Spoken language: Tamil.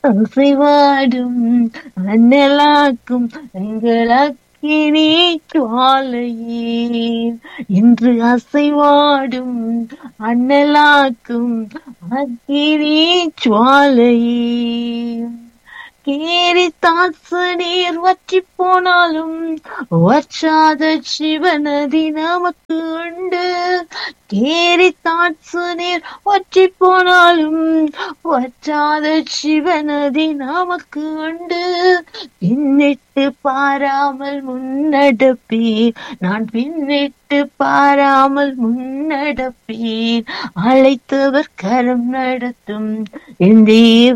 அசைவாடும் அண்ணலாக்கும் எங்களாக்கினே சுவாலையே இன்று அசைவாடும் அண்ணலாக்கும் அக்கினே சுவாலையே கேரி தாசு நீர் வற்றி போனாலும் வற்றாத சிவநதி நமக்கு உண்டு கேரி தாட்சு நீர் வற்றி போனாலும் வற்றாத சிவநதி நமக்கு உண்டு பின்னிட்டு பாராமல் முன்னடப்பீர் நான் பின்னிட்டு பாராமல் முன்னடப்பீர் அழைத்தவர் கரம் நடத்தும் என் தேவ